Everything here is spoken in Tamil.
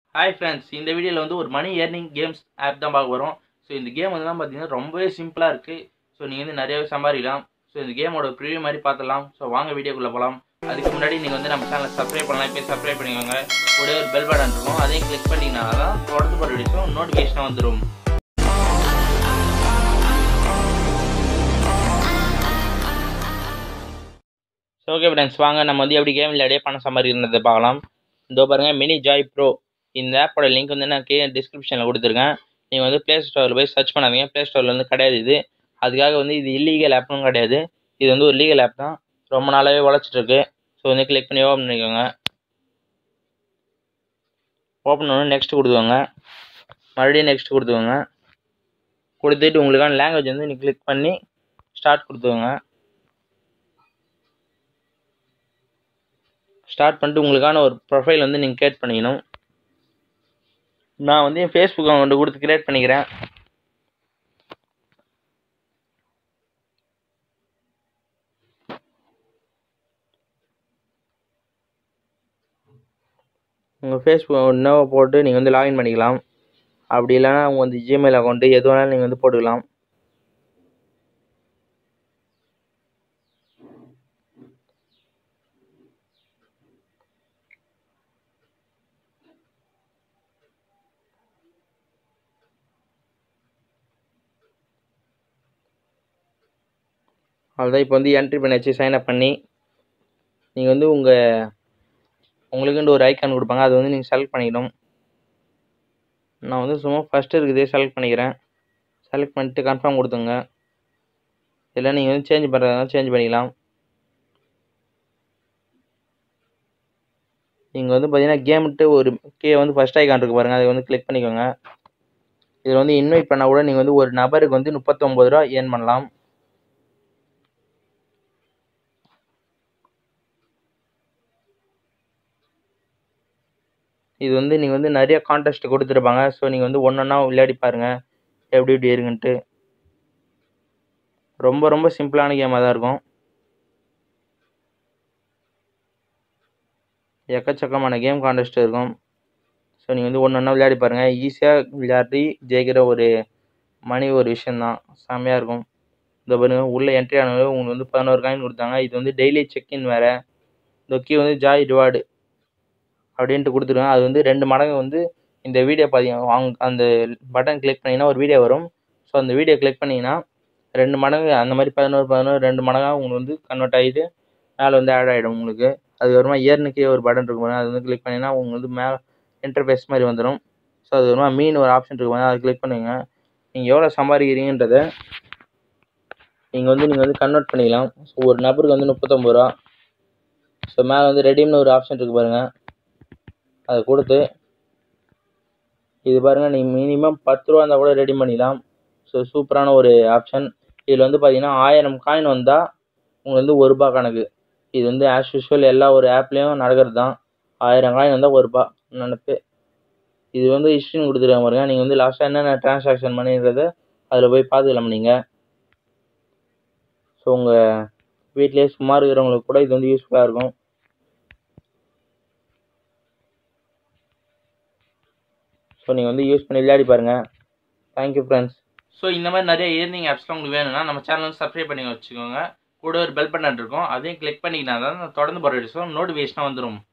ஹாய் ஃப்ரெண்ட்ஸ் இந்த வீடியோவில் வந்து ஒரு மணி ஏர்னிங் கேம்ஸ் ஆப் தான் பார்க்க போகிறோம் ஸோ இந்த கேம் வந்து பார்த்தீங்கன்னா ரொம்பவே சிம்பிளாக இருக்குது ஸோ நீங்கள் வந்து நிறையவே சம்பாதிக்கலாம் ஸோ இந்த கேமோட ப்ரிவியூ மாதிரி பார்த்துலாம் ஸோ வாங்க வீடியோக்குள்ளே போகலாம் அதுக்கு முன்னாடி நீங்கள் வந்து நம்ம சேனலை சப்ஸ்கிரைப் பண்ணலாம் இப்போ சப்ஸ்கிரைப் பண்ணிக்கோங்க கூட ஒரு பெல் பட்டன் இருக்கும் அதையும் கிளிக் பண்ணிங்கன்னா தான் தொடர்ந்து போகிற வீடியோஸும் நோட்டிஃபிகேஷன் வந்துடும் ஸோ ஓகே ஃப்ரெண்ட்ஸ் வாங்க நம்ம வந்து எப்படி கேம் விளையாடியே பணம் சம்பாதிக்கிறதை பார்க்கலாம் இதோ பாருங்கள் மினி ஜாய் ப்ரோ இந்த ஆப்போட லிங்க் வந்து நான் கீழே டிஸ்கிரிப்ஷனில் கொடுத்துருக்கேன் நீங்கள் வந்து ப்ளே ஸ்டோரில் போய் சர்ச் பண்ணாதீங்க ப்ளே ஸ்டோரில் வந்து கிடையாது இது அதுக்காக வந்து இது இல்லீகல் ஆப்னும் கிடையாது இது வந்து ஒரு லீகல் ஆப் தான் ரொம்ப நாளாகவே உழைச்சிட்ருக்கு ஸோ வந்து கிளிக் பண்ணி ஓப்பன் பண்ணிக்கோங்க ஓப்பன் பண்ணி நெக்ஸ்ட் கொடுத்துக்கோங்க மறுபடியும் நெக்ஸ்ட் கொடுத்துக்கோங்க கொடுத்துட்டு உங்களுக்கான லாங்குவேஜ் வந்து நீங்கள் கிளிக் பண்ணி ஸ்டார்ட் கொடுத்துக்கோங்க ஸ்டார்ட் பண்ணிட்டு உங்களுக்கான ஒரு ப்ரொஃபைல் வந்து நீங்கள் கிரியேட் பண்ணிக்கணும் நான் வந்து என் ஃபேஸ்புக் அக்கௌண்ட் கொடுத்து கிரியேட் பண்ணிக்கிறேன் உங்கள் ஃபேஸ்புக் அக்கௌண்ட்னோ போட்டு நீங்கள் வந்து லாகின் பண்ணிக்கலாம் அப்படி இல்லைன்னா உங்கள் வந்து ஜிமெயில் அக்கௌண்ட்டு எது வேணாலும் நீங்கள் வந்து போட்டுக்கலாம் அவ்வளோதான் இப்போ வந்து என்ட்ரி பண்ணியாச்சு சைன் அப் பண்ணி நீங்கள் வந்து உங்கள் உங்களுக்குன்ட்டு ஒரு ஐக்கான் கொடுப்பாங்க அது வந்து நீங்கள் செலக்ட் பண்ணிக்கணும் நான் வந்து சும்மா ஃபஸ்ட்டு இருக்குதே செலக்ட் பண்ணிக்கிறேன் செலக்ட் பண்ணிட்டு கன்ஃபார்ம் கொடுத்துங்க இல்லை நீங்கள் வந்து சேஞ்ச் பண்ணுறதா சேஞ்ச் பண்ணிக்கலாம் நீங்கள் வந்து பார்த்தீங்கன்னா கேம்ட்டு ஒரு கே வந்து ஃபஸ்ட் ஐக்கான் இருக்கு பாருங்கள் அதை வந்து கிளிக் பண்ணிக்கோங்க இதில் வந்து இன்வைட் பண்ணால் கூட நீங்கள் வந்து ஒரு நபருக்கு வந்து முப்பத்தொம்பது ரூபா ஏர்ன் பண்ணலாம் இது வந்து நீங்கள் வந்து நிறைய கான்டெஸ்ட் கொடுத்துருப்பாங்க ஸோ நீங்கள் வந்து ஒன்று ஒன்றா விளையாடி பாருங்கள் எப்படி எப்படி இருக்குன்ட்டு ரொம்ப ரொம்ப சிம்பிளான கேமாக தான் இருக்கும் எக்கச்சக்கமான கேம் கான்டெஸ்ட் இருக்கும் ஸோ நீங்கள் வந்து ஒன்று ஒன்றா விளையாடி பாருங்கள் ஈஸியாக விளையாடி ஜெயிக்கிற ஒரு மணி ஒரு விஷயந்தான் செம்மையாக இருக்கும் இந்த பாருங்க உள்ளே என்ட்ரி ஆனவங்க உங்களுக்கு வந்து பதினோரு காயின் கொடுத்தாங்க இது வந்து டெய்லி செக்இன் வேறு இந்த கீ வந்து ஜாய் ரிவார்டு அப்படின்ட்டு கொடுத்துருவேன் அது வந்து ரெண்டு மடங்கு வந்து இந்த வீடியோ பார்த்தீங்க வாங்க அந்த பட்டன் கிளிக் பண்ணிங்கன்னா ஒரு வீடியோ வரும் ஸோ அந்த வீடியோ கிளிக் பண்ணிங்கன்னா ரெண்டு மடங்கு அந்த மாதிரி பதினோரு பதினோரு ரெண்டு மடங்காக உங்களுக்கு வந்து கன்வெர்ட் ஆகிட்டு மேலே வந்து ஆட் ஆகிடும் உங்களுக்கு அதுக்கப்புறமா இயர்னுக்கே ஒரு பட்டன் இருக்கும் பாருங்க அது வந்து கிளிக் பண்ணிங்கன்னா உங்களுக்கு வந்து மேலே இன்டர்ஃபேஸ் மாதிரி வந்துடும் ஸோ அதுக்கப்புறமா மீன் ஒரு ஆப்ஷன் இருக்கு பாருங்க அதை கிளிக் பண்ணுங்க நீங்கள் எவ்வளோ சம்பாதிக்கிறீங்கன்றதை நீங்கள் வந்து நீங்கள் வந்து கன்வெர்ட் பண்ணிக்கலாம் ஸோ ஒரு நபருக்கு வந்து முப்பத்தொம்பது ரூபா ஸோ மேலே வந்து ரெடீம்னு ஒரு ஆப்ஷன் இருக்குது பாருங்கள் அதை கொடுத்து இது பாருங்கள் நீங்கள் மினிமம் பத்து ரூபா இருந்தால் கூட ரெடி பண்ணிடலாம் ஸோ சூப்பரான ஒரு ஆப்ஷன் இதில் வந்து பார்த்தீங்கன்னா ஆயிரம் காயின் வந்தால் உங்களுக்கு வந்து ஒரு ரூபா கணக்கு இது வந்து ஆஸ் யூஷுவல் எல்லா ஒரு ஆப்லேயும் நடக்கிறது தான் ஆயிரம் காயின் வந்தால் ஒரு ரூபா நினப்பு இது வந்து ஹிஸ்ட்ரின்னு கொடுத்துருக்காங்க பாருங்க நீங்கள் வந்து லாஸ்ட்டாக என்னென்ன ட்ரான்சாக்ஷன் பண்ணின்றத அதில் போய் பார்த்துக்கலாம் நீங்கள் ஸோ உங்கள் வீட்டிலேயே சும்மா இருக்கிறவங்களுக்கு கூட இது வந்து யூஸ்ஃபுல்லாக இருக்கும் ஸோ நீங்கள் வந்து யூஸ் பண்ணி விளையாடி பாருங்கள் தேங்க்யூ ஃப்ரெண்ட்ஸ் ஸோ இந்த மாதிரி நிறைய ஏர்னிங் ஆப்ஸ்லாம் உங்களுக்கு வேணும்னா நம்ம சேனல் வந்து சப்ஸ்கிரைப் பண்ணி வச்சுக்கோங்க கூட ஒரு பெல் பட்டன் இருக்கும் அதையும் கிளிக் பண்ணிக்கினா தான் தொடர்ந்து போகிற வீடியோஸும் நோட்டிஃபிகேஷனாக வந்துடும்